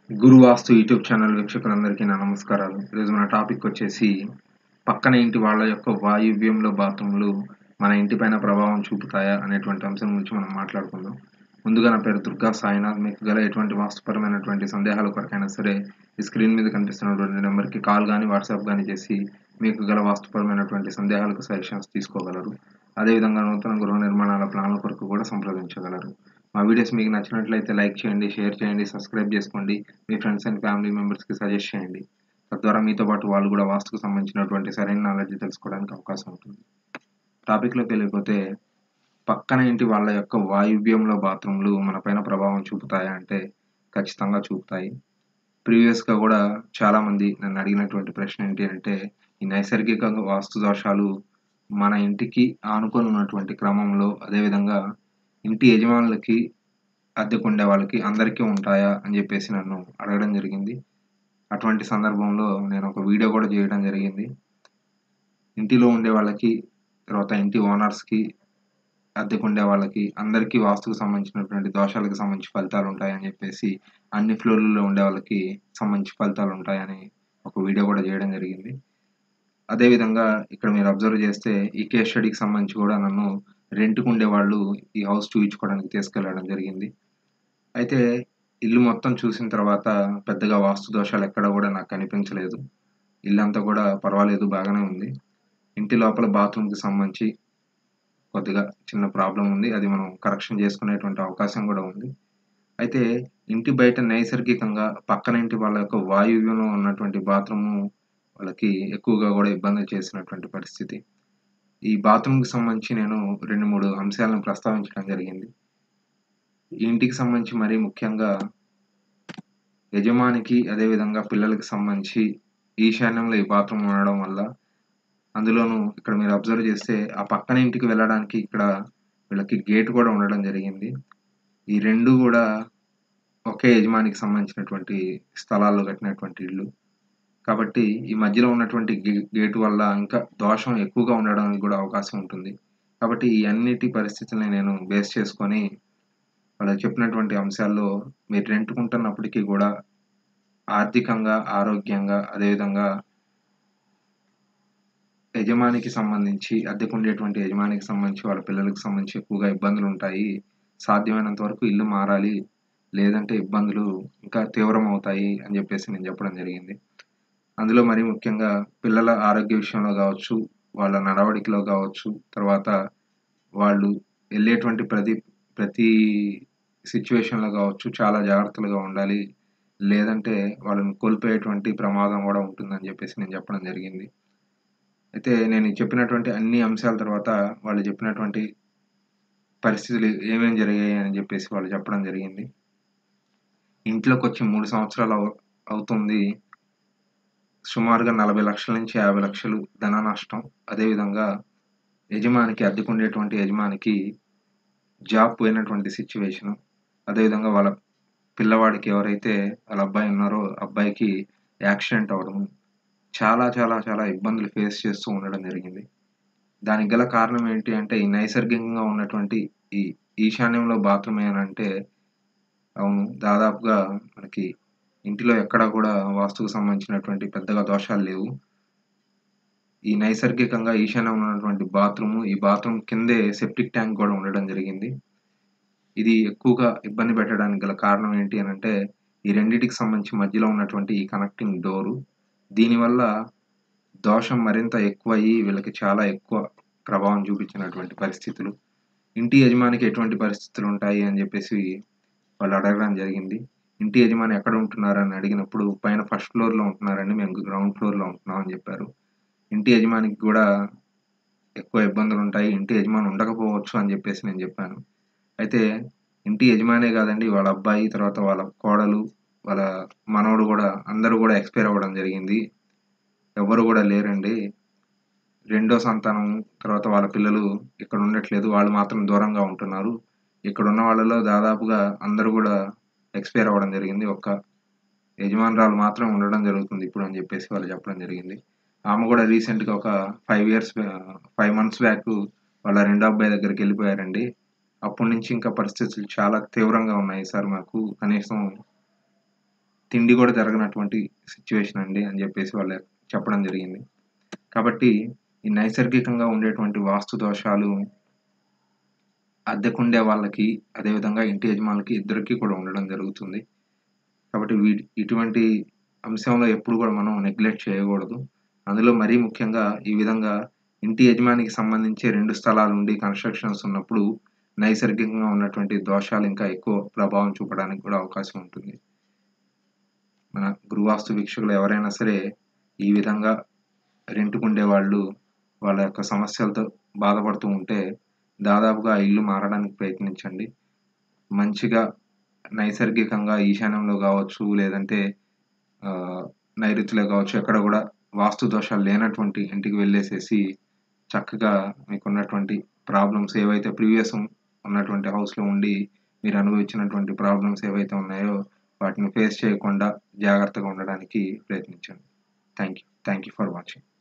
గురు వాస్తు YouTube channel వీక్షకులందరికీ నా నమస్కారాలు ఈరోజు మన టాపిక్ వచ్చేసి పక్కన ఇంటి వాళ్ళ యొక్క వాయువ్యంలో బాత్రూమ్లు మన ఇంటిపైన ప్రభావం చూపుతాయా అనేటువంటి అంశం గురించి మనం మాట్లాడుకుందాం ముందుగా నా పేరు దుర్గా సాయినాథ్ మీకు గల ఎటువంటి వాస్తుపరమైనటువంటి సందేహాల కొరకైనా సరే ఈ స్క్రీన్ మీద కనిపిస్తున్నటువంటి నెంబర్కి కాల్ కానీ వాట్సాప్ కానీ చేసి మీకు గల వాస్తుపరమైనటువంటి సందేహాలకు సజెషన్స్ తీసుకోగలరు అదేవిధంగా నూతన గృహ నిర్మాణాల ప్లాన్ల కొరకు కూడా సంప్రదించగలరు మా వీడియోస్ మీకు నచ్చినట్లయితే లైక్ చేయండి షేర్ చేయండి సబ్స్క్రైబ్ చేసుకోండి మీ ఫ్రెండ్స్ అండ్ ఫ్యామిలీ మెంబర్స్కి సజెస్ట్ చేయండి తద్వారా మీతో పాటు వాళ్ళు కూడా వాస్తుకు సంబంధించినటువంటి సరైన నాలెడ్జ్ తెలుసుకోవడానికి అవకాశం ఉంటుంది టాపిక్లోకి వెళ్ళిపోతే పక్కన ఇంటి వాళ్ళ యొక్క వాయువ్యంలో బాత్రూమ్లు మన పైన ప్రభావం చూపుతాయా అంటే ఖచ్చితంగా చూపుతాయి ప్రీవియస్గా కూడా చాలామంది నన్ను అడిగినటువంటి ప్రశ్న ఏంటి అంటే ఈ నైసర్గిక వాస్తు దోషాలు మన ఇంటికి ఆనుకొని ఉన్నటువంటి క్రమంలో అదేవిధంగా ఇంటి యజమానులకి అద్దెకుండే వాళ్ళకి అందరికీ ఉంటాయా అని చెప్పేసి నన్ను అడగడం జరిగింది అటువంటి సందర్భంలో నేను ఒక వీడియో కూడా చేయడం జరిగింది ఇంటిలో ఉండే వాళ్ళకి తర్వాత ఇంటి ఓనర్స్కి అద్దెకుండే వాళ్ళకి అందరికీ వాస్తుకు సంబంధించినటువంటి దోషాలకు సంబంధించి ఫలితాలు ఉంటాయని చెప్పేసి అన్ని ఫ్లోర్లలో ఉండే వాళ్ళకి సంబంధించి ఫలితాలు ఉంటాయని ఒక వీడియో కూడా చేయడం జరిగింది అదేవిధంగా ఇక్కడ మీరు అబ్జర్వ్ చేస్తే ఈ కేస్ స్టడీకి సంబంధించి కూడా నన్ను రెంట్కు ఉండే వాళ్ళు ఈ హౌస్ చూయించుకోవడానికి తీసుకెళ్ళడం జరిగింది అయితే ఇల్లు మొత్తం చూసిన తర్వాత పెద్దగా వాస్తు దోషాలు ఎక్కడ కూడా నాకు కనిపించలేదు ఇల్లంతా కూడా పర్వాలేదు బాగానే ఉంది ఇంటి లోపల బాత్రూమ్కి సంబంధించి కొద్దిగా చిన్న ప్రాబ్లం ఉంది అది మనం కరెక్షన్ చేసుకునేటువంటి అవకాశం కూడా ఉంది అయితే ఇంటి బయట నైసర్గికంగా పక్కన ఇంటి వాళ్ళ యొక్క వాయువ్యంలో ఉన్నటువంటి బాత్రూము వాళ్ళకి ఎక్కువగా కూడా ఇబ్బంది చేసినటువంటి పరిస్థితి ఈ బాత్రూమ్కి సంబంధించి నేను రెండు మూడు అంశాలను ప్రస్తావించడం జరిగింది ఈ ఇంటికి సంబంధించి మరీ ముఖ్యంగా యజమానికి అదేవిధంగా పిల్లలకి సంబంధించి ఈశాన్యంలో ఈ బాత్రూమ్ ఉండడం వల్ల అందులోనూ ఇక్కడ మీరు అబ్జర్వ్ చేస్తే ఆ పక్కన ఇంటికి వెళ్ళడానికి ఇక్కడ వీళ్ళకి గేట్ కూడా ఉండడం జరిగింది ఈ రెండు కూడా ఒకే యజమానికి సంబంధించినటువంటి స్థలాల్లో కట్టినటువంటి ఇల్లు కాబట్టి ఈ మధ్యలో ఉన్నటువంటి గేటు వల్ల ఇంకా దోషం ఎక్కువగా ఉండడానికి కూడా అవకాశం ఉంటుంది కాబట్టి ఈ అన్నిటి పరిస్థితుల్ని నేను బేస్ చేసుకొని వాళ్ళు చెప్పినటువంటి అంశాల్లో మీరు రెంట్కుంటున్నప్పటికీ కూడా ఆర్థికంగా ఆరోగ్యంగా అదేవిధంగా యజమానికి సంబంధించి అద్దెకుండేటువంటి యజమానికి సంబంధించి వాళ్ళ పిల్లలకు సంబంధించి ఎక్కువగా ఇబ్బందులు ఉంటాయి సాధ్యమైనంత వరకు ఇల్లు మారాలి లేదంటే ఇబ్బందులు ఇంకా తీవ్రం అవుతాయి అని చెప్పేసి నేను చెప్పడం జరిగింది అందులో మరీ ముఖ్యంగా పిల్లల ఆరోగ్య విషయంలో కావచ్చు వాళ్ళ నడవడికలో కావచ్చు తర్వాత వాళ్ళు వెళ్ళేటువంటి ప్రతి ప్రతి సిచ్యువేషన్లో కావచ్చు చాలా జాగ్రత్తలుగా ఉండాలి లేదంటే వాళ్ళని కోల్పోయేటువంటి ప్రమాదం కూడా ఉంటుందని చెప్పేసి నేను చెప్పడం జరిగింది అయితే నేను చెప్పినటువంటి అన్ని అంశాల తర్వాత వాళ్ళు చెప్పినటువంటి పరిస్థితులు ఏమేమి జరిగాయి అని చెప్పేసి వాళ్ళు చెప్పడం జరిగింది ఇంట్లోకి వచ్చి మూడు సంవత్సరాలు అవుతుంది సుమారుగా నలభై లక్షల నుంచి యాభై లక్షలు ధన నష్టం అదేవిధంగా యజమానికి అద్దెకుండేటువంటి యజమానికి జాబ్ పోయినటువంటి సిచ్యువేషను అదేవిధంగా వాళ్ళ పిల్లవాడికి ఎవరైతే వాళ్ళ అబ్బాయి ఉన్నారో అబ్బాయికి యాక్సిడెంట్ అవ్వడం చాలా చాలా చాలా ఇబ్బందులు ఫేస్ చేస్తూ ఉండడం జరిగింది దానికి గల కారణం ఏంటి అంటే ఈ నైసర్గికంగా ఉన్నటువంటి ఈ ఈశాన్యంలో బాత్రూమ్ అంటే అవును దాదాపుగా మనకి ఇంటిలో ఎక్కడ కూడా వాస్తుకు సంబంధించినటువంటి పెద్దగా దోషాలు లేవు ఈ నైసర్గికంగా ఈశాన్యంలో ఉన్నటువంటి బాత్రూము ఈ బాత్రూమ్ కిందే సెప్టిక్ ట్యాంక్ కూడా ఉండడం జరిగింది ఇది ఎక్కువగా ఇబ్బంది పెట్టడానికి గల కారణం ఏంటి అని అంటే ఈ రెండింటికి సంబంధించి మధ్యలో ఉన్నటువంటి ఈ కనెక్టింగ్ డోరు దీనివల్ల దోషం మరింత ఎక్కువయ్యి వీళ్ళకి చాలా ఎక్కువ ప్రభావం చూపించినటువంటి పరిస్థితులు ఇంటి యజమానికి ఎటువంటి పరిస్థితులు ఉంటాయి అని చెప్పేసి వాళ్ళు అడగడం జరిగింది ఇంటి యజమాని ఎక్కడ ఉంటున్నారని అడిగినప్పుడు పైన ఫస్ట్ ఫ్లోర్లో ఉంటున్నారండి మేము గ్రౌండ్ ఫ్లోర్లో ఉంటున్నాం అని చెప్పారు ఇంటి యజమానికి కూడా ఎక్కువ ఇబ్బందులు ఉంటాయి ఇంటి యజమాని ఉండకపోవచ్చు అని చెప్పేసి నేను చెప్పాను అయితే ఇంటి యజమానే కాదండి వాళ్ళ అబ్బాయి తర్వాత వాళ్ళ కోడలు వాళ్ళ మనవడు కూడా అందరూ కూడా ఎక్స్పైర్ అవ్వడం జరిగింది ఎవరు కూడా లేరండి రెండో సంతానం తర్వాత వాళ్ళ పిల్లలు ఇక్కడ ఉండట్లేదు వాళ్ళు మాత్రం దూరంగా ఉంటున్నారు ఇక్కడ ఉన్న వాళ్ళలో దాదాపుగా అందరూ కూడా ఎక్స్పైర్ అవ్వడం జరిగింది ఒక్క యజమానురాలు మాత్రం ఉండడం జరుగుతుంది ఇప్పుడు అని చెప్పేసి వాళ్ళు చెప్పడం జరిగింది ఆమె కూడా రీసెంట్గా ఒక five years five months back వాళ్ళ రెండో అబ్బాయి దగ్గరికి వెళ్ళిపోయారండి అప్పటి నుంచి ఇంకా పరిస్థితులు చాలా తీవ్రంగా ఉన్నాయి సార్ మాకు కనీసం తిండి కూడా జరగనటువంటి సిచ్యువేషన్ అండి అని చెప్పేసి వాళ్ళు చెప్పడం జరిగింది కాబట్టి ఈ నైసర్గికంగా ఉండేటువంటి వాస్తు దోషాలు అద్దెకుండే వాళ్ళకి అదేవిధంగా ఇంటి యజమానులకి ఇద్దరికి కూడా ఉండడం జరుగుతుంది కాబట్టి వీ ఇటువంటి అంశంలో ఎప్పుడు కూడా మనం నెగ్లెక్ట్ చేయకూడదు అందులో మరీ ముఖ్యంగా ఈ విధంగా ఇంటి యజమానికి సంబంధించి రెండు స్థలాలు ఉండి కన్స్ట్రక్షన్స్ ఉన్నప్పుడు నైసర్గికంగా ఉన్నటువంటి దోషాలు ఇంకా ఎక్కువ ప్రభావం చూపడానికి కూడా అవకాశం ఉంటుంది మన గృహవాస్తు వీక్షకులు ఎవరైనా సరే ఈ విధంగా రెంట్కు ఉండేవాళ్ళు వాళ్ళ యొక్క సమస్యలతో బాధపడుతూ ఉంటే దాదాపుగా ఆ ఇల్లు మారడానికి ప్రయత్నించండి మంచిగా నైసర్గికంగా ఈశాన్యంలో కావచ్చు లేదంటే ఆ, నైరుతిలో కావచ్చు ఎక్కడ కూడా వాస్తు దోషాలు లేనటువంటి ఇంటికి వెళ్ళేసేసి చక్కగా మీకున్నటువంటి ప్రాబ్లమ్స్ ఏవైతే ప్రీవియస్ ఉన్నటువంటి హౌస్లో ఉండి మీరు అనుభవించినటువంటి ప్రాబ్లమ్స్ ఏవైతే ఉన్నాయో వాటిని ఫేస్ చేయకుండా జాగ్రత్తగా ఉండడానికి ప్రయత్నించండి thank you thank you for watching